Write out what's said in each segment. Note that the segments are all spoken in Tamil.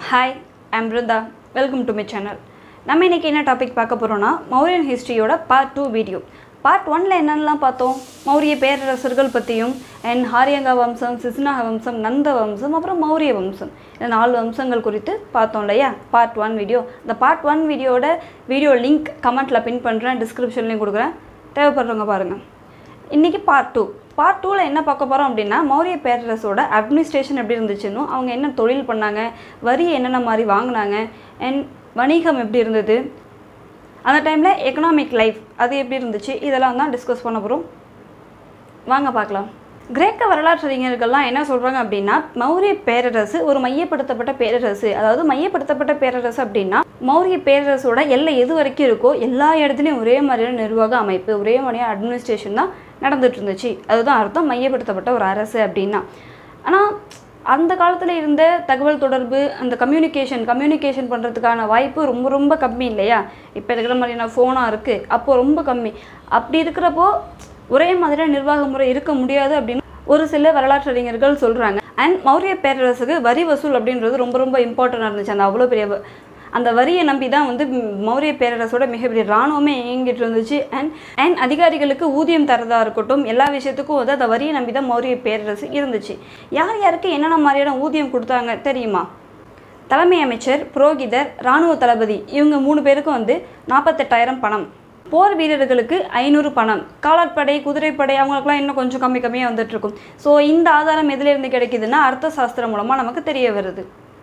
hi I'm Brinda welcome to my channel நம்ம இன்றைக்கி என்ன டாபிக் பார்க்க போகிறோம்னா மௌரியன் ஹிஸ்ட்ரியோட பார்ட் டூ வீடியோ பார்ட் ஒனில் என்னென்னலாம் பார்த்தோம் மௌரிய பேரரசர்கள் பற்றியும் அண்ட் ஹாரியங்கா வம்சம் சிசுநாக வம்சம் நந்த வம்சம் அப்புறம் மௌரிய வம்சம் இந்த நாலு வம்சங்கள் குறித்து பார்த்தோம் இல்லையா பார்ட் ஒன் வீடியோ இந்த பார்ட் ஒன் வீடியோட வீடியோ லிங்க் கமெண்ட்டில் பின் பண்ணுறேன் டிஸ்கிரிப்ஷன்லேயும் கொடுக்குறேன் தேவைப்படுறவங்க பாருங்கள் இன்றைக்கி பார்ட் டூ பார்ட் டூவில் என்ன பார்க்க போகிறோம் அப்படின்னா மௌரிய பேரரசோட அட்மினிஸ்ட்ரேஷன் எப்படி இருந்துச்சுன்னு அவங்க என்ன தொழில் பண்ணாங்க வரி என்னென்ன மாதிரி வாங்கினாங்க அண்ட் வணிகம் எப்படி இருந்தது அந்த டைமில் எக்கனாமிக் லைஃப் அது எப்படி இருந்துச்சு இதெல்லாம் தான் டிஸ்கஸ் பண்ண போகிறோம் வாங்க பார்க்கலாம் கிரேக்க வரலாற்றறிஞர்கள்லாம் என்ன சொல்கிறாங்க அப்படின்னா மௌரிய பேரரசு ஒரு மையப்படுத்தப்பட்ட பேரரசு அதாவது மையப்படுத்தப்பட்ட பேரரசு அப்படின்னா மௌரிய பேரரசோட எல்லை எது வரைக்கும் இருக்கோ எல்லா இடத்துலையும் ஒரே மாதிரியான நிர்வாக அமைப்பு ஒரே மாதிரியான அட்மினிஸ்ட்ரேஷன் தான் நடந்துட்டு இருந்துச்சு அதுதான் அர்த்தம் மையப்படுத்தப்பட்ட ஒரு அரசு அப்படின்னா ஆனால் அந்த காலத்தில் இருந்த தகவல் தொடர்பு அந்த கம்யூனிகேஷன் கம்யூனிகேஷன் பண்ணுறதுக்கான வாய்ப்பு ரொம்ப ரொம்ப கம்மி இல்லையா இப்போ இருக்கிற மாதிரியான ஃபோனாக இருக்குது அப்போது ரொம்ப கம்மி அப்படி இருக்கிறப்போ ஒரே மாதிரியான நிர்வாக முறை இருக்க முடியாது அப்படின்னு ஒரு சில வரலாற்றறிஞர்கள் சொல்கிறாங்க அண்ட் மௌரிய பேரரசுக்கு வரி வசூல் அப்படின்றது ரொம்ப ரொம்ப இம்பார்ட்டண்ட்டாக இருந்துச்சு அந்த அவ்வளோ பெரிய வ- அந்த வரியை நம்பி தான் வந்து ம், மௌரிய பேரரசோட மிகப்பெரிய இராணுவமே இயங்கிட்டு இருந்துச்சு அண்ட் அண்ட் அதிகாரிகளுக்கு ஊதியம் தரதா இருக்கட்டும் எல்லா விஷயத்துக்கும் வந்து அந்த வரியை நம்பி தான் மௌரிய பேரரசு இருந்துச்சு யார் யாருக்கு என்னென்ன மாதிரியான ஊதியம் கொடுத்தாங்க தெரியுமா தலைமை அமைச்சர் புரோகிதர் இராணுவ தளபதி இவங்க மூணு பேருக்கும் வந்து நாற்பத்தெட்டாயிரம் பணம் போர் வீரர்களுக்கு ஐநூறு பணம் காலாட்படை குதிரைப்படை அவங்களுக்குலாம் இன்னும் கொஞ்சம் கம்மி கம்மியாக வந்துட்டு இருக்கும் ஸோ இந்த ஆதாரம் எதிலிருந்து கிடைக்குதுன்னா அர்த்த சாஸ்திரம் மூலமாக நமக்கு தெரிய வருது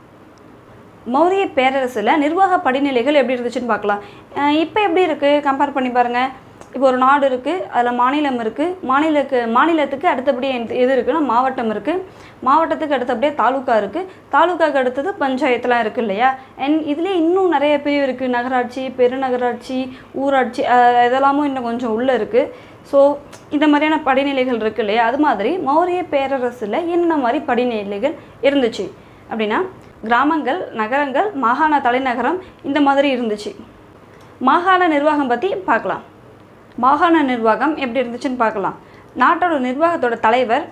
மௌரிய பேரரசில் நிர்வாக படிநிலைகள் எப்படி இருந்துச்சுன்னு பார்க்கலாம் இப்போ எப்படி இருக்குது கம்பேர் பண்ணி பாருங்கள் இப்போ ஒரு நாடு இருக்குது அதில் மாநிலம் இருக்குது மாநிலக்கு மாநிலத்துக்கு அடுத்தபடி எந்த- எது இருக்குன்னா மாவட்டம் இருக்குது மாவட்டத்துக்கு அடுத்தபடியே தாலுக்கா இருக்குது தாலுக்காக்கு அடுத்தது பஞ்சாயத்துலாம் இருக்குது இல்லையா அண்ட் இதுலேயே இன்னும் நிறைய பிரிவு இருக்குது நகராட்சி பெருநகராட்சி ஊராட்சி அஹ், இதெல்லாமும் இன்னும் கொஞ்சம் உள்ளே இருக்குது ஸோ இந்த மாதிரியான படிநிலைகள் இருக்குது இல்லையா அது மாதிரி மௌரிய பேரரசில் என்ன மாதிரி படிநிலைகள் இருந்துச்சு அப்படின்னா கிராமங்கள் நகரங்கள் மாகாண தலைநகரம் இந்த மாதிரி இருந்துச்சு மாகாண நிர்வாகம் பற்றி பார்க்கலாம் மாகாண நிர்வாகம் எப்படி இருந்துச்சுன்னு பார்க்கலாம் நாட்டோட நிர்வாகத்தோட தலைவர்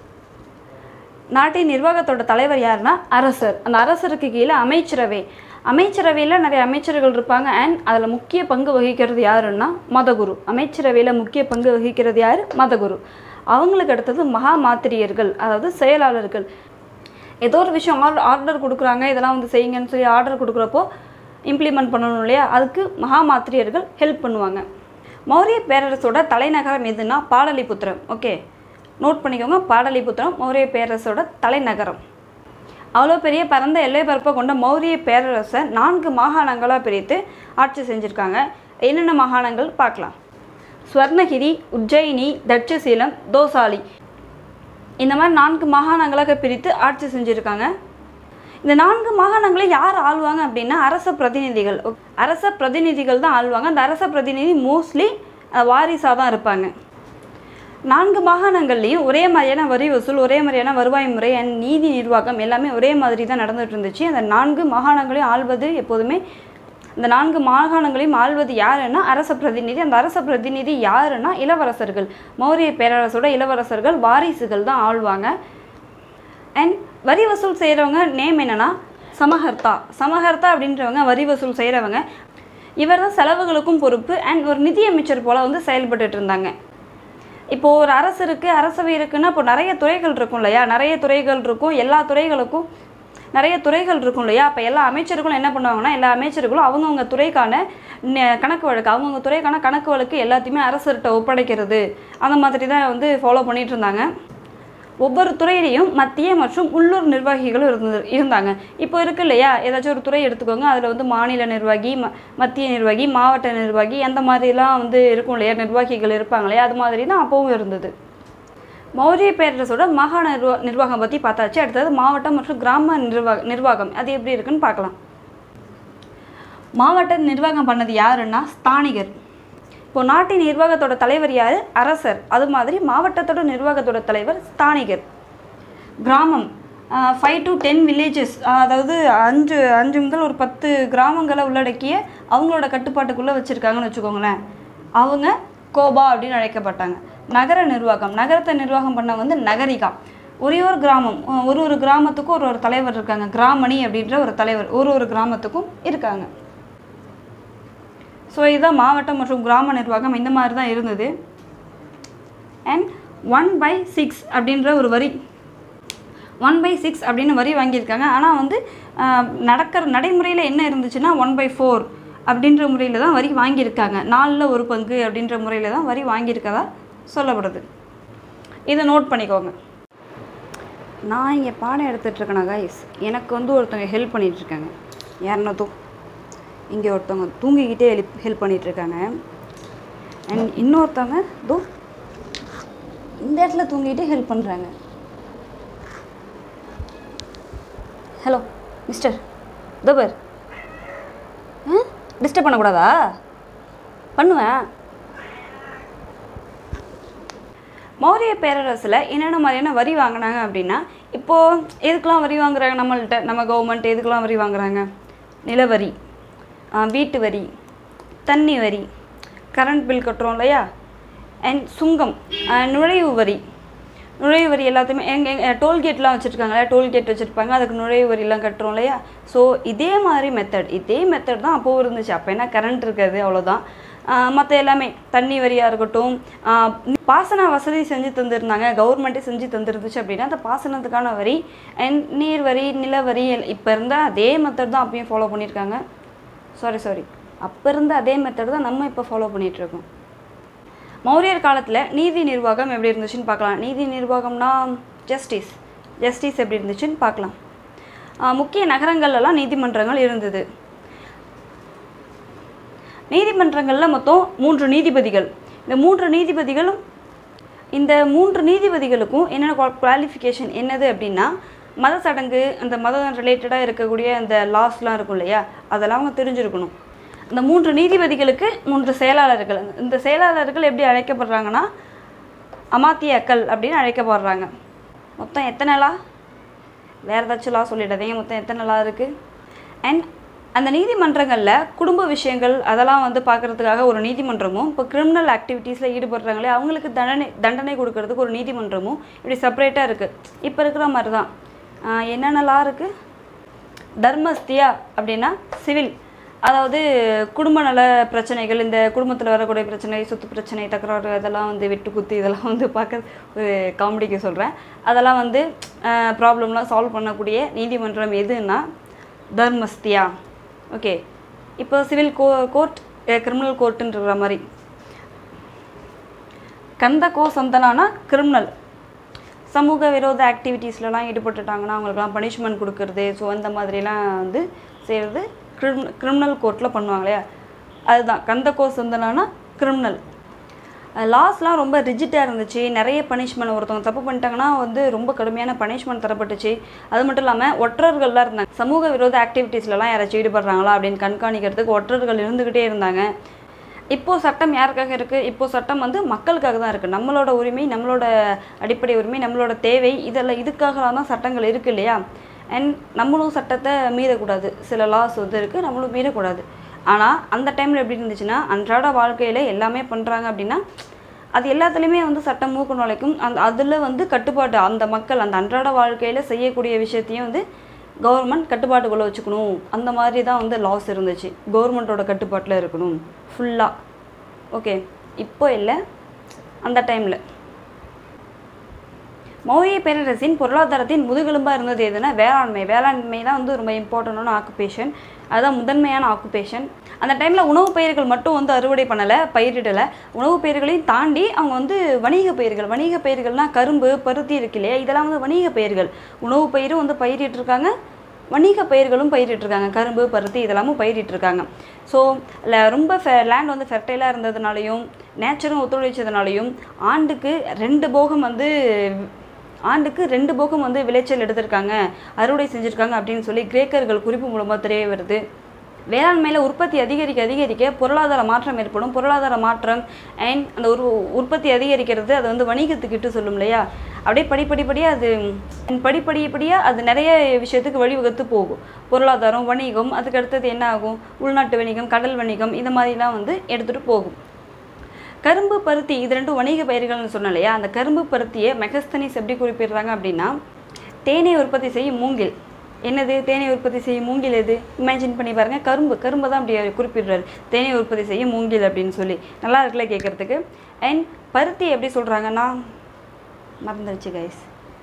நாட்டின் நிர்வாகத்தோட தலைவர் யாருன்னா அரசர் அந்த அரசருக்கு கீழே அமைச்சரவை அமைச்சரவையில் நிறைய அமைச்சர்கள் இருப்பாங்க அண்ட் அதில் முக்கிய பங்கு வகிக்கிறது யாருன்னா மதகுரு அமைச்சரவையில் முக்கிய பங்கு வகிக்கிறது யார் மதகுரு அவங்களுக்கு அடுத்தது மகா மாத்திரியர்கள் அதாவது செயலாளர்கள் ஏதோ ஒரு விஷயம் ஆர்டர் ஆர்டர் கொடுக்குறாங்க இதெல்லாம் வந்து செய்யுங்கன்னு சொல்லி ஆர்டர் கொடுக்குறப்போ இம்ப்ளிமெண்ட் பண்ணணும் இல்லையா அதுக்கு மகா மாத்திரியர்கள் ஹெல்ப் பண்ணுவாங்க மௌரிய பேரரசோட தலைநகரம் எதுனா பாடலிபுத்திரம் ஓகே நோட் பண்ணிக்கோங்க பாடலிபுத்திரம் மௌரிய பேரரசோட தலைநகரம் அவ்வளோ பெரிய பரந்த எல்லை பரப்பை கொண்ட மௌரிய பேரரசை நான்கு மாகாணங்களாக பிரித்து ஆட்சி செஞ்சுருக்காங்க என்னென்ன மாகாணங்கள் பார்க்கலாம் ஸ்வர்ணகிரி உஜ்ஜயினி தட்சசீலம் தோசாலி இந்த மாதிரி நான்கு மாகாணங்களாக பிரித்து ஆட்சி செஞ்சுருக்காங்க இந்த நான்கு மாகாணங்களை யார் ஆள்வாங்க அப்படின்னா அரச பிரதிநிதிகள் ஓ- அரச பிரதிநிதிகள் தான் ஆள்வாங்க அந்த அரச பிரதிநிதி மோஸ்ட்லி வாரிசாக தான் இருப்பாங்க நான்கு மாகாணங்கள்லேயும் ஒரே மாதிரியான வரி வசூல் ஒரே மாதிரியான வருவாய் முறை அண்ட் நீதி நிர்வாகம் எல்லாமே ஒரே மாதிரி தான் நடந்துட்டு இருந்துச்சு அந்த நான்கு மாகாணங்களையும் ஆள்வது எப்போதுமே இந்த நான்கு மாகாணங்களையும் ஆள்வது யாருன்னா அரச பிரதிநிதி அந்த அரச பிரதிநிதி யாருன்னா இளவரசர்கள் மௌரிய பேரரசோட இளவரசர்கள் வாரிசுகள் தான் ஆள்வாங்க அண்ட் வரி வசூல் செய்கிறவங்க நேம் என்னன்னா சமஹர்த்தா சமஹர்த்தா அப்படின்றவங்க வரி வசூல் செய்கிறவங்க இவர் தான் செலவுகளுக்கும் பொறுப்பு அண்ட் ஒரு நிதியமைச்சர் போல் வந்து செயல்பட்டுட்டு இருந்தாங்க இப்போ ஒரு அரசு இருக்குது அரசவை இருக்குன்னா இப்போ நிறைய துறைகள் இருக்கும் இல்லையா நிறைய துறைகள் இருக்கும் எல்லா துறைகளுக்கும் நிறைய துறைகள் இருக்கும் இல்லையா அப்போ எல்லா அமைச்சர்களும் என்ன பண்ணுவாங்கன்னா எல்லா அமைச்சர்களும் அவங்கவுங்க துறைக்கான நெ- கணக்கு வழக்கு அவங்கவுங்க துறைக்கான கணக்கு வழக்கு எல்லாத்தையுமே அரசர்கிட்ட ஒப்படைக்கிறது அந்த மாதிரி தான் வந்து ஃபாலோ பண்ணிட்டு இருந்தாங்க ஒவ்வொரு துறையிலையும் மத்திய மற்றும் உள்ளூர் நிர்வாகிகளும் இருந்து இருந்தாங்க இப்போ இருக்கு இல்லையா ஏதாச்சும் ஒரு துறை எடுத்துக்கோங்க அதில் வந்து மாநில நிர்வாகி ம மத்திய நிர்வாகி மாவட்ட நிர்வாகி அந்த மாதிரிலாம் வந்து இருக்கும் இல்லையா நிர்வாகிகள் இருப்பாங்க இல்லையா அது மாதிரி தான் அப்போவும் இருந்தது மௌரிய பேரரசோட மாகாண நிர்வா நிர்வாகம் பற்றி பார்த்தாச்சு அடுத்தது மாவட்டம் மற்றும் கிராம நிர்வாக நிர்வாகம் அது எப்படி இருக்குன்னு பார்க்கலாம் மாவட்ட நிர்வாகம் பண்ணது யாருன்னா ஸ்தானிகர் இப்போ நாட்டின் நிர்வாகத்தோட தலைவர் யார் அரசர் அது மாதிரி மாவட்டத்தோட நிர்வாகத்தோட தலைவர் ஸ்தானிகர் கிராமம் ஃபைவ் டு டென் வில்லேஜஸ் அதாவது அஞ்சு அஞ்சு முதல் ஒரு பத்து கிராமங்களை உள்ளடக்கிய அவங்களோட கட்டுப்பாட்டுக்குள்ளே வச்சுருக்காங்கன்னு வச்சுக்கோங்களேன் அவங்க கோபா அப்படின்னு அழைக்கப்பட்டாங்க நகர நிர்வாகம் நகரத்தை நிர்வாகம் பண்ணவங்க வந்து நகரிகா ஒரே ஒரு கிராமம் அஹ் ஒரு ஒரு கிராமத்துக்கும் ஒரு ஒரு தலைவர் இருக்காங்க கிராமணி அப்படின்ற ஒரு தலைவர் ஒரு ஒரு கிராமத்துக்கும் இருக்காங்க ஸோ இதுதான் மாவட்டம் மற்றும் கிராம நிர்வாகம் இந்த மாதிரி தான் இருந்தது அண்ட் ஒன் பை சிக்ஸ் அப்படின்ற ஒரு வரி ஒன் பை சிக்ஸ் அப்படின்னு வரி வாங்கியிருக்காங்க ஆனால் வந்து ஆஹ், நடக்கிற நடைமுறையில் என்ன இருந்துச்சுன்னா ஒன் பை ஃபோர் அப்படின்ற முறையில் தான் வரி வாங்கியிருக்காங்க நாலில் ஒரு பங்கு அப்படின்ற முறையில் தான் வரி வாங்கியிருக்கதா சொல்லப்படுது இதை நோட் பண்ணிக்கோங்க நான் இங்கே பாடம் எடுத்துகிட்டு இருக்கேனா கைஸ் எனக்கு வந்து ஒருத்தவங்க ஹெல்ப் பண்ணிகிட்ருக்காங்க யாருன்னா தூ இங்கே ஒருத்தவங்க தூங்கிக்கிட்டே ஹெல்ப் ஹெல்ப் பண்ணிகிட்ருக்காங்க அண்ட் இன்னொருத்தவங்க தோ இந்த இடத்துல தூங்கிட்டே ஹெல்ப் பண்ணுறாங்க ஹலோ மிஸ்டர் தோபர் ஆ டிஸ்டர்ப் பண்ணக்கூடாதா பண்ணுவேன் மௌரிய பேரரசில் என்னென்ன மாதிரியான வரி வாங்கினாங்க அப்படின்னா இப்போது எதுக்கெலாம் வரி வாங்குறாங்க நம்மள்ட்ட நம்ம கவர்மெண்ட் எதுக்கெலாம் வரி வாங்குறாங்க நிலவரி ஆ, வீட்டு வரி தண்ணி வரி கரண்ட் பில் கட்டுறோம் இல்லையா அண்ட் சுங்கம் ஆ, நுழைவு வரி நுழைவு வரி எல்லாத்தையுமே எங்க எங்க டோல்கேட்லாம் வச்சுருக்காங்களா டோல்கேட் வச்சுருப்பாங்க அதுக்கு நுழைவு வரிலாம் கட்டுறோம் இல்லையா ஸோ இதே மாதிரி மெத்தட் இதே மெத்தட் தான் அப்போது இருந்துச்சு அப்போ என்ன கரண்ட் இருக்காது அவ்வளோதான் மற்ற எல்லாமே தண்ணி வரியாக இருக்கட்டும் ஆஹ் பாசன வசதி செஞ்சு தந்திருந்தாங்க கவர்மெண்ட்டே செஞ்சு தந்துருந்துச்சு அப்படின்னா அந்த பாசனத்துக்கான வரி அண்ட் நீர் வரி நிலவரி இப்போ இருந்த அதே மெத்தட் தான் அப்பயும் ஃபாலோ பண்ணியிருக்காங்க சாரி சாரி அப்போ இருந்த அதே மெத்தட் தான் நம்ம இப்போ ஃபாலோ பண்ணிகிட்ருக்கோம் மௌரியர் காலத்தில் நீதி நிர்வாகம் எப்படி இருந்துச்சுன்னு பார்க்கலாம் நீதி நிர்வாகம்னா ஜஸ்டிஸ் ஜஸ்டிஸ் எப்படி இருந்துச்சுன்னு பார்க்கலாம் ஆஹ் முக்கிய நகரங்கள்லாம் நீதிமன்றங்கள் இருந்தது நீதிமன்றங்களில் மொத்தம் மூன்று நீதிபதிகள் இந்த மூன்று நீதிபதிகளும் இந்த மூன்று நீதிபதிகளுக்கும் என்னென்ன குவாலிஃபிகேஷன் என்னது அப்படின்னா மத சடங்கு அந்த மதம் ரிலேட்டடாக இருக்கக்கூடிய அந்த லாஸ்லாம் இருக்கும் இல்லையா அதெல்லாம் அவங்க தெரிஞ்சிருக்கணும் இந்த மூன்று நீதிபதிகளுக்கு மூன்று செயலாளர்கள் இந்த செயலாளர்கள் எப்படி அழைக்கப்படுறாங்கன்னா அமாத்தியாக்கள் அப்படின்னு அழைக்கப்படுறாங்க மொத்தம் எத்தனை லா வேறு ஏதாச்சும் லா சொல்லிடாதீங்க மொத்தம் எத்தனை லா இருக்குது அண்ட் அந்த நீதிமன்றங்களில் குடும்ப விஷயங்கள் அதெல்லாம் வந்து பார்க்குறதுக்காக ஒரு நீதிமன்றமும் இப்போ கிரிமினல் ஆக்டிவிட்டீஸில் ஈடுபடுறாங்களே அவங்களுக்கு தண்டனை தண்டனை கொடுக்கறதுக்கு ஒரு நீதிமன்றமும் இப்படி செப்பரேட்டாக இருக்குது இப்போ இருக்கிற மாதிரி தான் ஆஹ் என்னென்ன லா இருக்குது தர்மஸ்தியா அப்படின்னா சிவில் அதாவது குடும்ப நல பிரச்சனைகள் இந்த குடும்பத்தில் வரக்கூடிய பிரச்சனை சொத்து பிரச்சனை தகராறு அதெல்லாம் வந்து வெட்டு குத்து இதெல்லாம் வந்து பார்க்க ஒரு காமெடிக்கு சொல்கிறேன் அதெல்லாம் வந்து ப்ராப்ளம்லாம் சால்வ் பண்ணக்கூடிய நீதிமன்றம் எதுன்னா தர்மஸ்தியா ஓகே இப்போ சிவில் கோ கோர்ட் கிரிமினல் கோர்ட்டுன்ற மாதிரி கந்த கோ சந்தனானா கிரிமினல் சமூக விரோத ஆக்டிவிட்டீஸ்லலாம் ஈடுபட்டுட்டாங்கன்னா அவங்களுக்குலாம் பனிஷ்மெண்ட் கொடுக்கறது ஸோ அந்த மாதிரிலாம் வந்து செய்கிறது கிரிம் கிரிமினல் கோர்ட்டில் பண்ணுவாங்க இல்லையா அதுதான் கந்தக்கோ சந்தனானா கிரிமினல் லாஸ்லாம் ரொம்ப ரிஜிட்டாக இருந்துச்சு நிறைய பனிஷ்மெண்ட் ஒருத்தவங்க தப்பு பண்ணிட்டாங்கன்னா வந்து ரொம்ப கடுமையான பனிஷ்மெண்ட் தரப்பட்டுச்சு அது மட்டும் இல்லாமல் ஒற்றர்கள்லாம் இருந்தாங்க சமூக விரோத ஆக்டிவிட்டீஸ்லலாம் யாராச்சும் ஈடுபடுறாங்களா அப்படின்னு கண்காணிக்கிறதுக்கு ஒற்றர்கள் இருந்துக்கிட்டே இருந்தாங்க இப்போது சட்டம் யாருக்காக இருக்குது இப்போது சட்டம் வந்து மக்களுக்காக தான் இருக்குது நம்மளோட உரிமை நம்மளோட அடிப்படை உரிமை நம்மளோட தேவை இதெல்லாம் இதுக்காகலாம் தான் சட்டங்கள் இருக்குது இல்லையா அண்ட் நம்மளும் சட்டத்தை மீறக்கூடாது சில லாஸ் வந்து இருக்குது நம்மளும் மீறக்கூடாது ஆனால் அந்த டைமில் எப்படி இருந்துச்சுன்னா அன்றாட வாழ்க்கையில் எல்லாமே பண்ணுறாங்க அப்படின்னா அது எல்லாத்துலேயுமே வந்து சட்டம் மூக்கு நுழைக்கும் அந்த அதில் வந்து கட்டுப்பாடு அந்த மக்கள் அந்த அன்றாட வாழ்க்கையில் செய்யக்கூடிய விஷயத்தையும் வந்து கவர்மெண்ட் கட்டுப்பாட்டுக்குள்ளே வச்சுக்கணும் அந்த மாதிரி தான் வந்து லாஸ் இருந்துச்சு கவர்மெண்ட்டோட கட்டுப்பாட்டில் இருக்கணும் ஃபுல்லாக ஓகே இப்போ இல்லை அந்த டைமில் மௌரிய பேரரசின் பொருளாதாரத்தின் முதுகெலும்பாக இருந்தது எதுனா வேளாண்மை வேளாண்மை தான் வந்து ரொம்ப இம்பார்ட்டண்டான ஆக்குபேஷன் அதுதான் முதன்மையான ஆக்குபேஷன் அந்த டைமில் உணவு பயிர்கள் மட்டும் வந்து அறுவடை பண்ணலை பயிரிடலை உணவு பயிர்களையும் தாண்டி அவங்க வந்து வணிக பயிர்கள் வணிக பயிர்கள்னால் கரும்பு பருத்தி இருக்கு இல்லையா இதெல்லாம் வந்து வணிக பயிர்கள் உணவு பயிரும் வந்து பயிரிட்டிருக்காங்க வணிக பயிர்களும் பயிரிட்டிருக்காங்க கரும்பு பருத்தி இதெல்லாமும் பயிரிட்டிருக்காங்க ஸோ ரொம்ப ஃபெ லேண்ட் வந்து ஃபெர்டைலாக இருந்ததுனாலையும் நேச்சரும் ஒத்துழைச்சதுனாலையும் ஆண்டுக்கு ரெண்டு போகம் வந்து ஆண்டுக்கு ரெண்டு போகம் வந்து விளைச்சல் எடுத்திருக்காங்க அறுவடை செஞ்சுருக்காங்க அப்படின்னு சொல்லி கிரேக்கர்கள் குறிப்பு மூலமாக தெரிய வருது வேளாண்மையில் உற்பத்தி அதிகரிக்க அதிகரிக்க பொருளாதார மாற்றம் ஏற்படும் பொருளாதார மாற்றம் அண்ட் அந்த உரு உற்பத்தி அதிகரிக்கிறது அது வந்து வணிகத்துக்கு இட்டு சொல்லும் இல்லையா அப்படியே படிப்படிப்படியாக அது and படிப்படிப்படியாக அது நிறைய விஷயத்துக்கு வழிவகுத்து போகும் பொருளாதாரம் வணிகம் அதுக்கு அடுத்தது என்ன ஆகும் உள்நாட்டு வணிகம் கடல் வணிகம் இந்த மாதிரிலாம் வந்து எடுத்துகிட்டு போகும் கரும்பு பருத்தி இது ரெண்டும் வணிக பயிர்கள்னு சொன்னேன் இல்லையா அந்த கரும்பு பருத்தியை மெகஸ்தனிஸ் எப்படி குறிப்பிடுறாங்க அப்படின்னா தேனை உற்பத்தி செய்யும் மூங்கில் என்னது தேனை உற்பத்தி செய்யும் மூங்கில் எது இமேஜின் பண்ணி பாருங்கள் கரும்பு கரும்பு தான் அப்படி அவர் குறிப்பிடுறாரு தேனை உற்பத்தி செய்யும் மூங்கில் அப்படின்னு சொல்லி நல்லா இருக்குல்ல கேட்குறதுக்கு அண்ட் பருத்தி எப்படி சொல்கிறாங்கன்னா மறந்துடுச்சு கைஸ்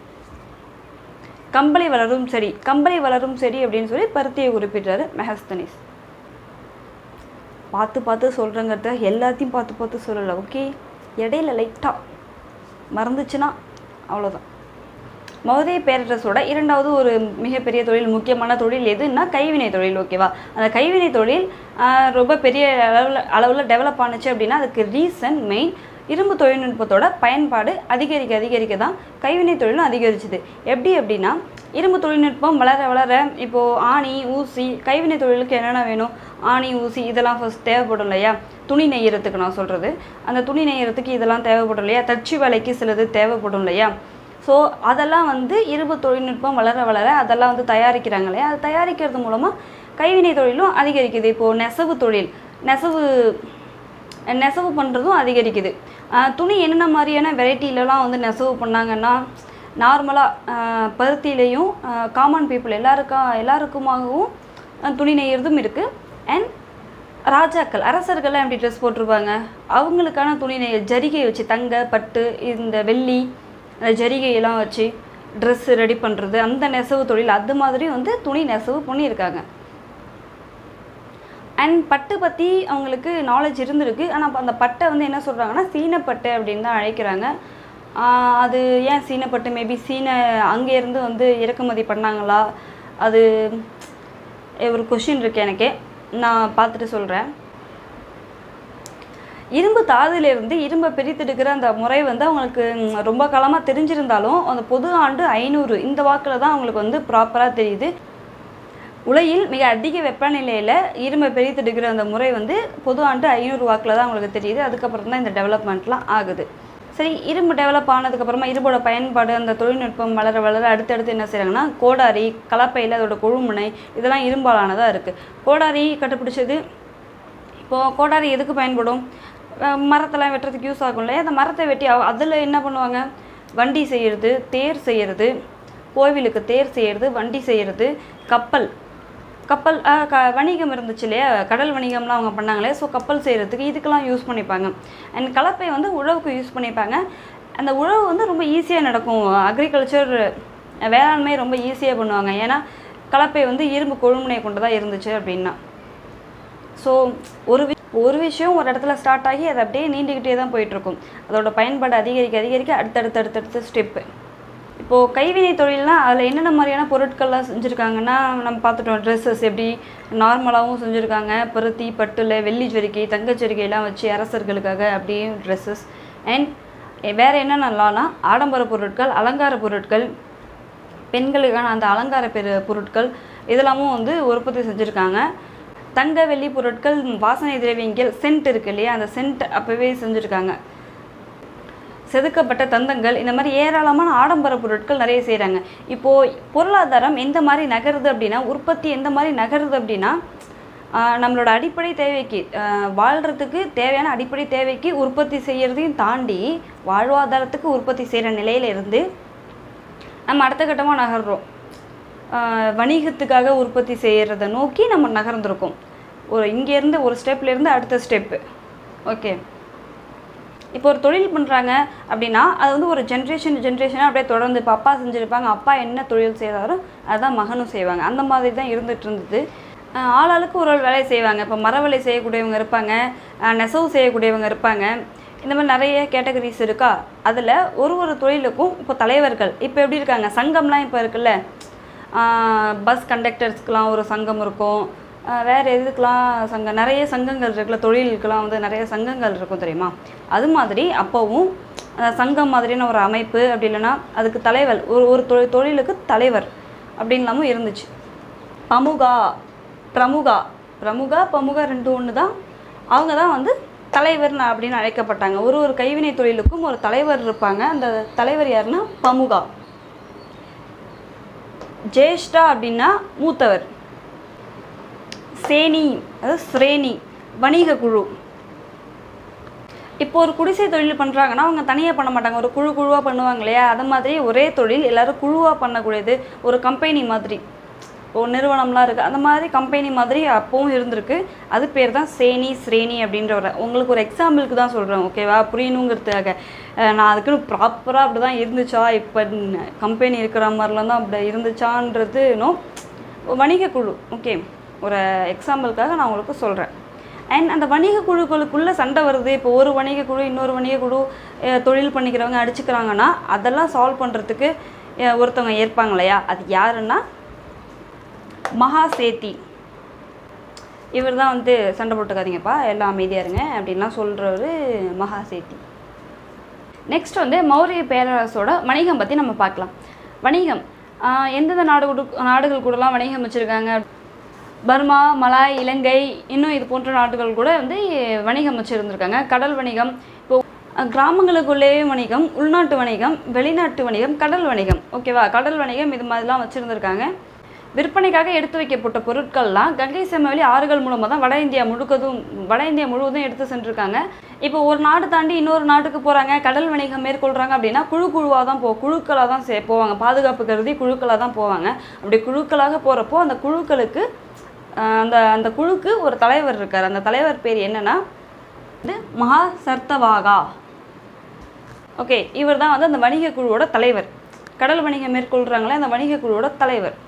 கம்பளி வளரும் செடி கம்பளி வளரும் செடி அப்படின்னு சொல்லி பருத்தியை குறிப்பிடுறாரு மெஹஸ்தனிஸ் பார்த்து பார்த்து சொல்கிறேங்கிறத எல்லாத்தையும் பார்த்து பார்த்து சொல்லலை ஓகே இடையில லைட்டாக மறந்துச்சுன்னா அவ்வளோதான் மௌரிய பேரரசோட இரண்டாவது ஒரு மிகப்பெரிய தொழில் முக்கியமான தொழில் எதுன்னா கைவினை தொழில் ஓகேவா அந்த கைவினை தொழில் ஆஹ், ரொம்ப பெரிய அளவில் அளவில் டெவலப் ஆனுச்சு அப்படின்னா அதுக்கு ரீசன் மெயின் இரும்பு தொழில்நுட்பத்தோட பயன்பாடு அதிகரிக்க அதிகரிக்க தான் கைவினை தொழிலும் அதிகரிச்சுது எப்படி அப்படின்னா இரும்பு தொழில்நுட்பம் வளர வளர இப்போது ஆணி ஊசி கைவினை தொழிலுக்கு என்னென்ன வேணும் ஆணி ஊசி இதெல்லாம் ஃபர்ஸ்ட் தேவைப்படும் இல்லையா துணி நெய்யறதுக்கு நான் சொல்கிறது அந்த துணி நெய்யறதுக்கு இதெல்லாம் தேவைப்படும் இல்லையா தச்சு வேலைக்கு சிலது தேவைப்படும் இல்லையா ஸோ அதெல்லாம் வந்து இரும்பு தொழில்நுட்பம் வளர வளர அதெல்லாம் வந்து தயாரிக்கிறாங்க இல்லையா அது தயாரிக்கிறது மூலமாக கைவினை தொழிலும் அதிகரிக்குது இப்போது நெசவு தொழில் நெசவு நெசவு பண்ணுறதும் அதிகரிக்குது ஆஹ் துணி என்னென்ன மாதிரியான வெரைட்டிலலாம் வந்து நெசவு பண்ணாங்கன்னா நார்மலாக பருத்திலையும் காமன் பீப்புள் எல்லாருக்கா எல்லாருக்குமாகவும் அஹ் துணி நெய்யறதும் இருக்குது அண்ட் ராஜாக்கள் அரசர்கள்லாம் எப்படி ட்ரெஸ் போட்டிருப்பாங்க அவங்களுக்கான துணி நெய்ய ஜரிகை வச்சு தங்க பட்டு இந்த வெள்ளி அந்த ஜரிகையெல்லாம் வச்சு ட்ரெஸ் ரெடி பண்ணுறது அந்த நெசவு தொழில் அது மாதிரி வந்து துணி நெசவு பண்ணியிருக்காங்க அண்ட் பட்டு பற்றி அவங்களுக்கு நாலேஜ் இருந்திருக்கு ஆனால் அந்த பட்டை வந்து என்ன சொல்கிறாங்கன்னா சீனப்பட்டு அப்படின்னு தான் அழைக்கிறாங்க ஆஹ் அது ஏன் சீனப்பட்டு மேபி சீன அங்கேருந்து வந்து இறக்குமதி பண்ணாங்களா அது ஒரு கொஷின் இருக்கு எனக்கே நான் பார்த்துட்டு சொல்கிறேன் இரும்பு தாதுலேருந்து இரும்பை பிரித்தெடுக்கிற அந்த முறை வந்து அவங்களுக்கு ம், ரொம்ப காலமாக தெரிஞ்சிருந்தாலும் அந்த பொது ஆண்டு ஐநூறு இந்த வாக்கில் தான் அவங்களுக்கு வந்து ப்ராப்பராக தெரியுது உலகில் மிக அதிக வெப்பநிலையில் இரும்பை பிரித்தெடுக்கிற அந்த முறை வந்து பொது ஆண்டு ஐநூறு வாக்கில் தான் அவங்களுக்கு தெரியுது அதுக்கப்புறம் தான் இந்த டெவலப்மெண்ட்லாம் ஆகுது சரி இரும்பு டெவலப் ஆனதுக்கப்புறமா இரும்போட பயன்பாடு அந்த தொழில்நுட்பம் வளர வளர அடுத்தடுத்து என்ன செய்கிறாங்கன்னா கோடாரி கலப்பையில் அதோட கொழுமுனை இதெல்லாம் இரும்பாலானதாக இருக்குது கோடாரி கண்டுபிடிச்சது இப்போது கோடாரி எதுக்கு பயன்படும் அஹ் மரத்தெல்லாம் வெட்டுறதுக்கு யூஸ் ஆகும் இல்லையா அந்த மரத்தை வெட்டி அதில் என்ன பண்ணுவாங்க வண்டி செய்கிறது தேர் செய்கிறது கோவிலுக்கு தேர் செய்கிறது வண்டி செய்கிறது கப்பல் கப்பல் அஹ், க வணிகம் இருந்துச்சு இல்லையா கடல் வணிகம்லாம் அவங்க பண்ணாங்களே ஸோ கப்பல் செய்கிறதுக்கு இதுக்கெல்லாம் யூஸ் பண்ணிப்பாங்க அண்ட் கலப்பை வந்து உழவுக்கு யூஸ் பண்ணிப்பாங்க அந்த உழவு வந்து ரொம்ப ஈஸியாக நடக்கும் அக்ரிகல்ச்சர் வேளாண்மை ரொம்ப ஈஸியாக பண்ணுவாங்க ஏன்னா கலப்பை வந்து இரும்பு கொழுமுனை கொண்டு தான் இருந்துச்சு அப்படின்னா ஸோ ஒரு வி- ஒரு விஷயம் ஒரு இடத்துல ஸ்டார்ட் ஆகி அது அப்படியே நீண்டுக்கிட்டே தான் போயிட்டுருக்கும் அதோட பயன்பாடு அதிகரிக்க அதிகரிக்க அடுத்தடுத்து அடுத்தடுத்த ஸ்டெப்பு இப்போது கைவினை தொழில்னால் அதில் என்னென்ன மாதிரியான பொருட்கள்லாம் செஞ்சுருக்காங்கன்னா நம்ம பார்த்துட்டோம் ட்ரெஸ்ஸஸ் எப்படி நார்மலாகவும் செஞ்சுருக்காங்க பருத்தி பட்டுல வெள்ளி ஜரிகை தங்கச் ஜரிகையெல்லாம் வச்சு அரசர்களுக்காக அப்படியே ட்ரெஸ்ஸஸ் அண்ட் வேறு என்னென்னலாம்னா ஆடம்பர பொருட்கள் அலங்கார பொருட்கள் பெண்களுக்கான அந்த அலங்கார பெரு பொருட்கள் இதெல்லாமும் வந்து உற்பத்தி செஞ்சுருக்காங்க தங்க வெள்ளி பொருட்கள் வாசனை திரவியங்கள் சென்ட் இருக்கு இல்லையா அந்த சென்ட் அப்போவே செஞ்சுருக்காங்க செதுக்கப்பட்ட தந்தங்கள் இந்த மாதிரி ஏராளமான ஆடம்பர பொருட்கள் நிறைய செய்கிறாங்க இப்போது பொருளாதாரம் எந்த மாதிரி நகருது அப்படின்னா உற்பத்தி எந்த மாதிரி நகருது அப்படின்னா ஆஹ் நம்மளோட அடிப்படை தேவைக்கு ஆஹ் வாழ்கிறதுக்கு தேவையான அடிப்படை தேவைக்கு உற்பத்தி செய்கிறதையும் தாண்டி வாழ்வாதாரத்துக்கு உற்பத்தி செய்கிற நிலையில இருந்து நம்ம அடுத்த கட்டமாக நகர்றோம் ஆஹ் வணிகத்துக்காக உற்பத்தி செய்கிறத நோக்கி நம்ம நகர்ந்துருக்கோம் ஒரு இங்கேருந்து ஒரு ஸ்டெப்லேருந்து அடுத்த ஸ்டெப்பு ஓகே இப்போ ஒரு தொழில் பண்ணுறாங்க அப்படின்னா அது வந்து ஒரு ஜென்ரேஷன் ஜென்ரேஷனாக அப்படியே தொடர்ந்து இப்போ அப்பா செஞ்சுருப்பாங்க அப்பா என்ன தொழில் செய்கிறாரோ அதுதான் மகனும் செய்வாங்க அந்த மாதிரி தான் இருந்துட்டு இருந்தது ஆஹ் ஆளாளுக்கு ஒரு ஒரு வேலையை செய்வாங்க இப்போ மர வேலை செய்யக்கூடியவங்க இருப்பாங்க ஆஹ் நெசவு செய்யக்கூடியவங்க இருப்பாங்க இந்த மாதிரி நிறைய கேட்டகரிஸ் இருக்கா அதில் ஒரு ஒரு தொழிலுக்கும் இப்போ தலைவர்கள் இப்போ எப்படி இருக்காங்க சங்கம்லாம் இப்போ இருக்குல்ல பஸ் கண்டக்டர்ஸ்க்கெலாம் ஒரு சங்கம் இருக்கும் ஆஹ் வேற எதுக்கெலாம் சங்கம் நிறைய சங்கங்கள் இருக்குல்ல தொழிலுக்கெல்லாம் வந்து நிறைய சங்கங்கள் இருக்கும் தெரியுமா அது மாதிரி அப்போவும் அந்த சங்கம் மாதிரியான ஒரு அமைப்பு அப்படி இல்லைன்னா அதுக்கு தலைவர் ஒரு ஒரு தொழில் தொழிலுக்கு தலைவர் அப்படின்லாமும் இருந்துச்சு பமுகா பிரமுகா பிரமுகா பமுகா ரெண்டு ஒன்று தான் அவங்க தான் வந்து தலைவர் அப்படின்னு அழைக்கப்பட்டாங்க ஒரு ஒரு கைவினை தொழிலுக்கும் ஒரு தலைவர் இருப்பாங்க அந்த தலைவர் யாருன்னா பமுகா ஜேஷ்டா அப்படின்னா மூத்தவர் சேனி அதாவது ஸ்ரேனி வணிக குழு இப்போ ஒரு குடிசை தொழில் பண்ணுறாங்கன்னா அவங்க தனியாக பண்ண மாட்டாங்க ஒரு குழு குழுவாக பண்ணுவாங்க இல்லையா அது மாதிரி ஒரே தொழில் எல்லாரும் குழுவாக பண்ணக்கூடியது ஒரு கம்பெனி மாதிரி ஒரு நிறுவனம்லாம் இருக்குது அந்த மாதிரி கம்பெனி மாதிரி அப்போவும் இருந்திருக்கு அது பேர் தான் சேனி ஸ்ரேணி அப்படின்ற ஒரு உங்களுக்கு ஒரு எக்ஸாம்பிளுக்கு தான் சொல்கிறேன் ஓகேவா புரியணுங்கிறதுக்காக அஹ் நான் அதுக்குன்னு ப்ராப்பராக அப்படி தான் இருந்துச்சா இப்போ கம்பெனி இருக்கிற மாதிரிலாம் தான் அப்படி இருந்துச்சான்றது நோ வணிக குழு ஓகே ஒரு எக்ஸாம்பிளுக்காக நான் உங்களுக்கு சொல்கிறேன் அண்ட் அந்த வணிக குழுக்களுக்குள்ளே சண்டை வருது இப்போ ஒரு வணிக குழு இன்னொரு வணிக குழு அஹ், தொழில் பண்ணிக்கிறவங்க அடிச்சுக்கிறாங்கன்னா அதெல்லாம் சால்வ் பண்ணுறதுக்கு ஒருத்தவங்க ஏற்பாங்க இல்லையா அது யாருன்னா மகாசேத்தி இவர் தான் வந்து சண்டை போட்டுக்காதீங்கப்பா எல்லாம் அமைதியாக இருங்க அப்படின்லாம் சொல்கிறவர் மகாசேத்தி நெக்ஸ்ட் வந்து மௌரிய பேரரசோட வணிகம் பற்றி நம்ம பார்க்கலாம் வணிகம் ஆஹ் எந்தெந்த நாடு கூட நாடுகள் கூடலாம் வணிகம் வச்சுருக்காங்க பர்மா மலாய் இலங்கை இன்னும் இது போன்ற நாடுகள் கூட வந்து வணிகம் வச்சுருந்துருக்காங்க கடல் வணிகம் இப்போ அஹ், கிராமங்களுக்குள்ளேயே வணிகம் உள்நாட்டு வணிகம் வெளிநாட்டு வணிகம் கடல் வணிகம் ஓகேவா கடல் வணிகம் இது மாதிரிலாம் வச்சுருந்துருக்காங்க விற்பனைக்காக எடுத்து வைக்கப்பட்ட பொருட்கள்லாம் கங்கை சமவெளி ஆறுகள் மூலமாக தான் வட இந்தியா முழுக்கதும் வட இந்தியா முழுவதும் எடுத்து சென்றிருக்காங்க இப்போ ஒரு நாடு தாண்டி இன்னொரு நாட்டுக்கு போகிறாங்க கடல் வணிகம் மேற்கொள்கிறாங்க அப்படின்னா குழு குழுவாக தான் போ குழுக்களாக தான் சே போவாங்க பாதுகாப்பு கருதி குழுக்களாக தான் போவாங்க அப்படி குழுக்களாக போகிறப்போ அந்த குழுக்களுக்கு ஆஹ், அந்த அந்த குழுக்கு ஒரு தலைவர் இருக்கார் அந்த தலைவர் பேர் என்னன்னா வந்து மகா சர்த்தவாகா ஓகே இவர் தான் வந்து அந்த வணிக குழுவோட தலைவர் கடல் வணிகம் மேற்கொள்கிறாங்களே அந்த வணிக குழுவோட தலைவர்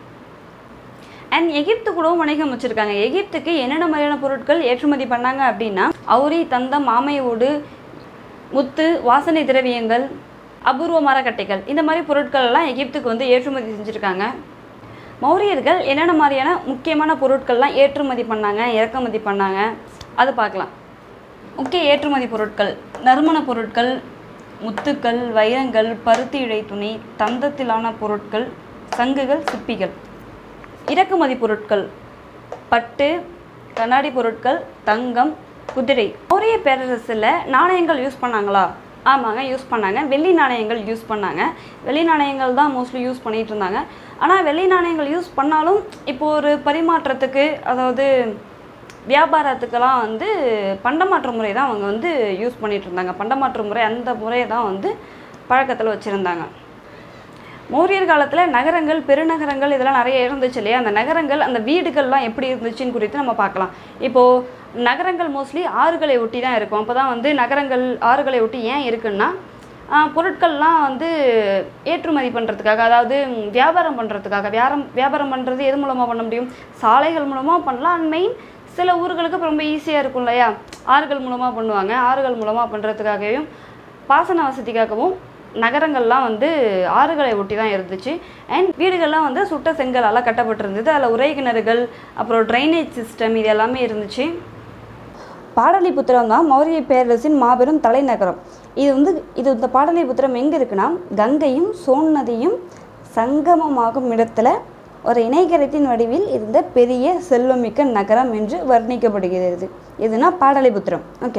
அண்ட் எகிப்து கூடவும் வணிகம் வச்சுருக்காங்க எகிப்துக்கு என்னென்ன மாதிரியான பொருட்கள் ஏற்றுமதி பண்ணாங்க அப்படின்னா அவுரி தந்தம் ஆமையோடு முத்து வாசனை திரவியங்கள் அபூர்வ மரக்கட்டைகள் இந்த மாதிரி பொருட்கள் எல்லாம் எகிப்துக்கு வந்து ஏற்றுமதி செஞ்சுருக்காங்க மௌரியர்கள் என்னென்ன மாதிரியான முக்கியமான பொருட்கள்லாம் ஏற்றுமதி பண்ணாங்க இறக்குமதி பண்ணாங்க அது பார்க்கலாம் முக்கிய ஏற்றுமதி பொருட்கள் நறுமண பொருட்கள் முத்துக்கள் வைரங்கள் பருத்தி இழை துணி தந்தத்திலான பொருட்கள் சங்குகள் சிப்பிகள் இறக்குமதி பொருட்கள் பட்டு கண்ணாடி பொருட்கள் தங்கம் குதிரை மௌரிய பேரரசில் நாணயங்கள் யூஸ் பண்ணாங்களா ஆமாங்க யூஸ் பண்ணாங்க வெள்ளி நாணயங்கள் யூஸ் பண்ணாங்க வெள்ளி நாணயங்கள் தான் மோஸ்ட்லி யூஸ் பண்ணிட்டு இருந்தாங்க ஆனால் வெள்ளி நாணயங்கள் யூஸ் பண்ணாலும் இப்போ ஒரு பரிமாற்றத்துக்கு அதாவது வியாபாரத்துக்கெல்லாம் வந்து பண்டமாற்று முறை தான் அவங்க வந்து யூஸ் பண்ணிட்டு இருந்தாங்க பண்டமாற்று முறை அந்த முறையை தான் வந்து பழக்கத்தில் வச்சுருந்தாங்க மௌரியர் காலத்தில் நகரங்கள் பெருநகரங்கள் இதெல்லாம் நிறைய இருந்துச்சு இல்லையா அந்த நகரங்கள் அந்த வீடுகள்லாம் எப்படி இருந்துச்சுன்னு குறித்து நம்ம பார்க்கலாம் இப்போது நகரங்கள் மோஸ்ட்லி ஆறுகளை ஒட்டி தான் இருக்கும் அப்போ தான் வந்து நகரங்கள் ஆறுகளை ஒட்டி ஏன் இருக்குன்னா ஆஹ், பொருட்கள்லாம் வந்து ஏற்றுமதி பண்ணுறதுக்காக அதாவது ம், வியாபாரம் பண்ணுறதுக்காக வியாபாரம் வியாபாரம் பண்ணுறது எது மூலமாக பண்ண முடியும் சாலைகள் மூலமாக பண்ணலாம் அண்ட் மெயின் சில ஊர்களுக்கு இப்ப ரொம்ப ஈஸியாக இருக்கும் இல்லையா ஆறுகள் மூலமாக பண்ணுவாங்க ஆறுகள் மூலமாக பண்ணுறதுக்காகவும் பாசன வசதிக்காகவும் நகரங்கள்லாம் வந்து ஆறுகளை ஒட்டி தான் இருந்துச்சு அண்ட் வீடுகள்லாம் வந்து சுட்ட செங்கலால் கட்டப்பட்டிருந்தது அதில் உரை கிணறுகள் அப்புறம் ட்ரைனேஜ் சிஸ்டம் இது எல்லாமே இருந்துச்சு பாடலிபுத்திரம் தான் மௌரிய பேரரசின் மாபெரும் தலைநகரம் இது வந்து இது இந்த பாடலிபுத்திரம் எங்கே இருக்குன்னா கங்கையும் சோன் நதியும் சங்கமமாகும் இடத்துல ஒரு இணைகரத்தின் வடிவில் இருந்த பெரிய செல்வமிக்க நகரம் என்று வர்ணிக்கப்படுகிறது இதுனா பாடலிபுத்திரம் ஓகே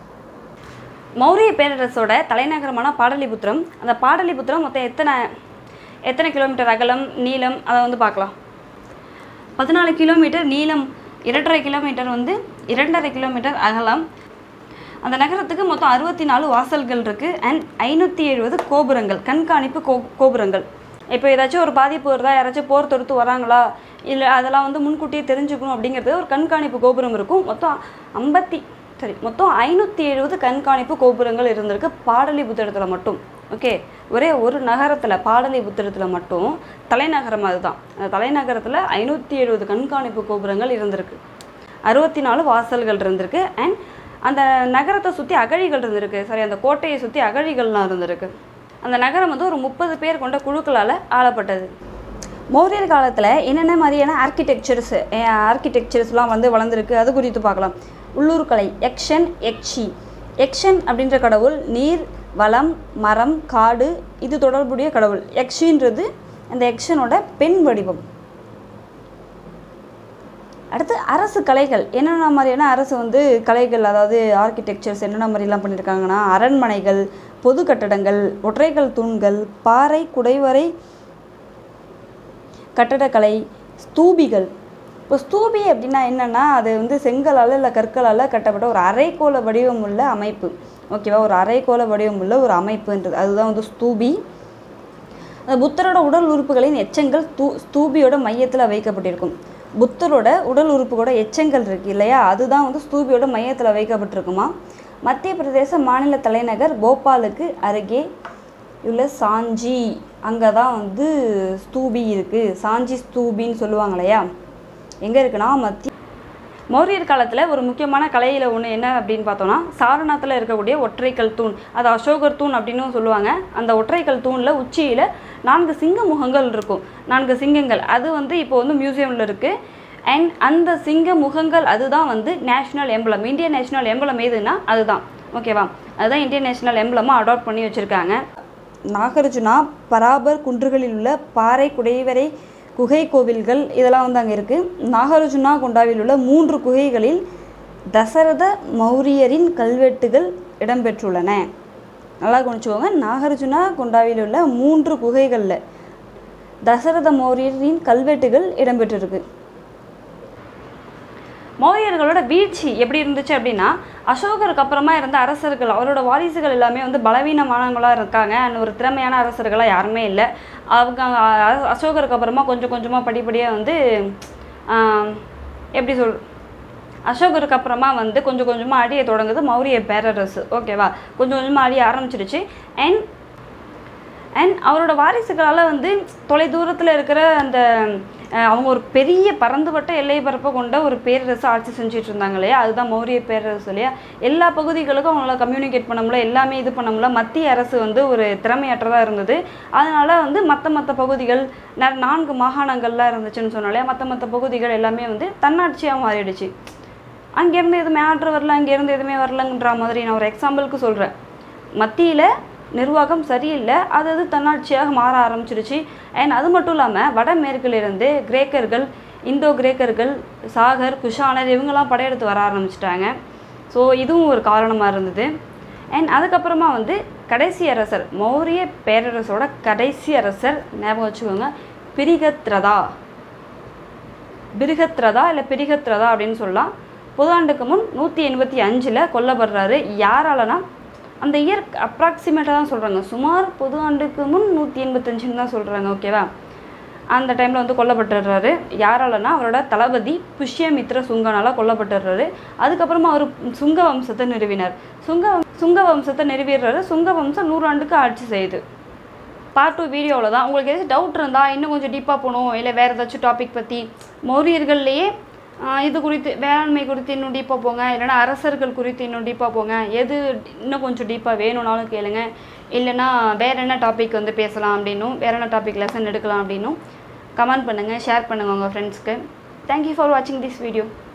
மௌரிய பேரரசோட தலைநகரமான பாடலிபுத்திரம் அந்த பாடலிபுத்திரம் மொத்தம் எத்தனை எத்தனை கிலோமீட்டர் அகலம் நீளம் அதை வந்து பார்க்கலாம் பதினாலு கிலோமீட்டர் நீளம் இரண்டரை கிலோமீட்டர் வந்து இரண்டரை கிலோமீட்டர் அகலம் அந்த நகரத்துக்கு மொத்தம் அறுபத்தி நாலு வாசல்கள் இருக்குது அண்ட் ஐநூற்றி எழுபது கோபுரங்கள் கண்காணிப்பு கோ கோபுரங்கள் இப்போ ஏதாச்சும் ஒரு பாதிப்பு வருதா யாராச்சும் போர் தொடுத்து வராங்களா இல்லை அதெல்லாம் வந்து முன்கூட்டியே தெரிஞ்சுக்கணும் அப்படிங்கிறது ஒரு கண்காணிப்பு கோபுரம் இருக்கும் மொத்தம் ஐம்பத்தி சரி மொத்தம் ஐநூற்றி எழுபது கண்காணிப்பு கோபுரங்கள் இருந்திருக்கு பாடலிபுத்திரத்தில் மட்டும் ஓகே ஒரே ஒரு நகரத்தில் பாடலிபுத்திரத்தில் மட்டும் தலைநகரம் அதுதான் அந்த தலைநகரத்தில் ஐநூற்றி எழுபது கண்காணிப்பு கோபுரங்கள் இருந்திருக்கு அறுபத்தி நாலு வாசல்கள் இருந்திருக்கு அண்ட் அந்த நகரத்தை சுற்றி அகழிகள் இருந்திருக்கு சரி அந்த கோட்டையை சுற்றி அகழிகள்லாம் இருந்திருக்கு அந்த நகரம் வந்து ஒரு முப்பது பேர் கொண்ட குழுக்களால் ஆளப்பட்டது மௌரியர் காலத்தில் என்னென்ன மாதிரியான ஆர்கிடெக்சர்ஸ் ஆர்கிடெக்சர்ஸ்லாம் வந்து வளர்ந்துருக்கு அது குறித்து பார்க்கலாம் உள்ளூர் கலை எக்ஷன் எக்ஷி எக்ஷன் அப்படின்ற கடவுள் நீர் வளம் மரம் காடு இது தொடர்புடைய கடவுள் எக்ஷின்றது அந்த எக்ஷனோட பெண் வடிவம் அடுத்து அரசு கலைகள் என்னென்ன மாதிரியான அரசு வந்து கலைகள் அதாவது ஆர்கிடெக்சர்ஸ் என்னென்ன மாதிரிலாம் பண்ணியிருக்காங்கன்னா அரண்மனைகள் பொது கட்டடங்கள் ஒற்றைக்கல் தூண்கள் பாறை குடைவரை கட்டடக்கலை ஸ்தூபிகள் இப்போ ஸ்தூபி அப்படின்னா என்னென்னா அது வந்து செங்கலால் இல்லை கற்களால் கட்டப்பட்ட ஒரு அரைக்கோள வடிவம் உள்ள அமைப்பு ஓகேவா ஒரு அரைக்கோள வடிவம் உள்ள ஒரு அமைப்புன்றது அதுதான் வந்து ஸ்தூபி அந்த புத்தரோட உடல் உறுப்புகளின் எச்சங்கள் தூ ஸ்தூபியோட மையத்தில் வைக்கப்பட்டிருக்கும் புத்தரோட உடல் உறுப்புகளோட எச்சங்கள் இருக்கு இல்லையா அதுதான் வந்து ஸ்தூபியோட மையத்தில் வைக்கப்பட்டிருக்குமா மத்திய பிரதேச மாநில தலைநகர் போபாலுக்கு அருகே உள்ள சாஞ்சி அங்கே தான் வந்து ஸ்தூபி இருக்குது சாஞ்சி ஸ்தூபின்னு சொல்லுவாங்க இல்லையா எங்கே இருக்குன்னா மத்திய மௌரியர் காலத்தில் ஒரு முக்கியமான கலையில் ஒன்று என்ன அப்படின்னு பார்த்தோம்னா சாரநாத்தில் இருக்கக்கூடிய ஒற்றைக்கல் தூண் அது அசோகர் தூண் அப்படின்னு சொல்லுவாங்க அந்த ஒற்றைக்கல் தூணில் உச்சியில் நான்கு சிங்க முகங்கள் இருக்கும் நான்கு சிங்கங்கள் அது வந்து இப்போ வந்து மியூசியமில் இருக்குது அண்ட் அந்த சிங்க முகங்கள் அதுதான் வந்து national emblem Indian national emblem எதுன்னா அதுதான் ஓகேவா அதுதான் இந்தியன் நேஷ்னல் எம்பளமாக அடாப்ட் பண்ணி வச்சுருக்காங்க நாகார்ஜுனா பராபர் குன்றுகளில் உள்ள பாறை குடைவரை குகை கோவில்கள் இதெல்லாம் வந்து அங்கே இருக்குது நாகார்ஜுனா கொண்டாவில் உள்ள மூன்று குகைகளில் தசரத மௌரியரின் கல்வெட்டுகள் இடம்பெற்றுள்ளன நல்லா கவனிச்சுக்கோங்க நாகார்ஜுனா கொண்டாவில் உள்ள மூன்று குகைகளில் தசரத மௌரியரின் கல்வெட்டுகள் இடம்பெற்றிருக்கு மௌரியர்களோட வீழ்ச்சி எப்படி இருந்துச்சு அப்படின்னா அசோகருக்கு அப்புறமா இருந்த அரசர்கள் அவரோட வாரிசுகள் எல்லாமே வந்து பலவீனமானவங்களாக இருக்காங்க and ஒரு திறமையான அரசர்களாக யாருமே இல்லை அவங்க அ- அசோகருக்கு அப்புறமா கொஞ்சம் கொஞ்சமாக படிப்படியாக வந்து ஆம், எப்படி சொல் அசோகருக்கு அப்புறமா வந்து கொஞ்சம் கொஞ்சமாக அழிய தொடங்குது மௌரிய பேரரசு ஓகேவா கொஞ்சம் கொஞ்சமாக அழிய ஆரம்பிச்சிடுச்சு அண்ட் அண்ட் அவரோட வாரிசுகளால் வந்து தொலை தூரத்தில் இருக்கிற அந்த அஹ், அவங்க ஒரு பெரிய பறந்துபட்ட எல்லை பரப்பை கொண்ட ஒரு பேரரசு ஆட்சி செஞ்சுட்டு இருந்தாங்க இல்லையா அதுதான் மௌரிய பேரரசு இல்லையா எல்லா பகுதிகளுக்கும் அவங்களால கம்யூனிகேட் பண்ண முடியல எல்லாமே இது பண்ண முடியல மத்திய அரசு வந்து ஒரு திறமையற்றதாக இருந்தது அதனால வந்து மற்ற மற்ற பகுதிகள் ந- நான்கு மாகாணங்கள்லாம் இருந்துச்சுன்னு சொன்னாலே மற்ற மற்ற பகுதிகள் எல்லாமே வந்து தன்னாட்சியாக மாறிடுச்சு அங்கேருந்து எதுவுமே ஆர்டர் வரல அங்கேருந்து எதுவுமே வரலங்கிற மாதிரி நான் ஒரு எக்ஸாம்பிளுக்கு சொல்கிறேன் மத்தியில் நிர்வாகம் சரியில்லை அது அது தன்னாட்சியாக மாற ஆரம்பிச்சிருச்சு அண்ட் அது மட்டும் இல்லாமல் வடமேற்கிலிருந்து கிரேக்கர்கள் இந்தோ கிரேக்கர்கள் சாகர் குஷானர் இவங்கெல்லாம் படையெடுத்து வர ஆரம்பிச்சிட்டாங்க ஸோ இதுவும் ஒரு காரணமாக இருந்தது அண்ட் அதுக்கப்புறமா வந்து கடைசி அரசர் மௌரிய பேரரசோட கடைசி அரசர் ஞாபகம் வச்சுக்கோங்க பிரிகத்ரதா பிருகத்ரதா இல்லை பிரிகத்ரதா அப்படின்னு சொல்லலாம் புதாண்டுக்கு முன் நூற்றி எண்பத்தி அஞ்சில் கொல்லப்படுறாரு யாராலனா அந்த இயர் அப்ராக்சிமேட்டாக தான் சொல்கிறாங்க சுமார் பொது ஆண்டுக்கு முன் நூற்றி எண்பத்தஞ்சுன்னு தான் சொல்கிறாங்க ஓகேவா அந்த டைமில் வந்து கொல்லப்பட்டுடுறாரு யாராலனா அவரோட தளபதி புஷ்யமித்ர சுங்கனால கொல்லப்பட்டுடுறாரு அதுக்கப்புறமா அவர் சுங்க வம்சத்தை நிறுவினார் சுங்க வம்- சுங்க வம்சத்தை நிறுவிடுறாரு சுங்க வம்சம் நூறாண்டுக்கு ஆட்சி செய்யுது பார்ட் டூ வீடியோவில் தான் உங்களுக்கு எதாச்சும் டவுட் இருந்தால் இன்னும் கொஞ்சம் டீப்பாக போகணும் இல்லை வேறு ஏதாச்சும் டாபிக் பற்றி மௌரியர்கள்லேயே ஆஹ், இது குறித்து வேளாண்மை குறித்து இன்னும் டீப்பாக போங்க இல்லைன்னா அரசர்கள் குறித்து இன்னும் டீப்பாக போங்க எது இன்னும் கொஞ்சம் டீப்பாக வேணும்னாலும் கேளுங்க இல்லைன்னா வேறு என்ன டாபிக் வந்து பேசலாம் அப்படின்னும் வேறு என்ன டாபிக் லெசன் எடுக்கலாம் அப்படின்னும் கமெண்ட் பண்ணுங்கள் ஷேர் பண்ணுங்கள் உங்கள் ஃப்ரெண்ட்ஸ்க்கு தேங்க்யூ ஃபார் வாட்சிங் திஸ் வீடியோ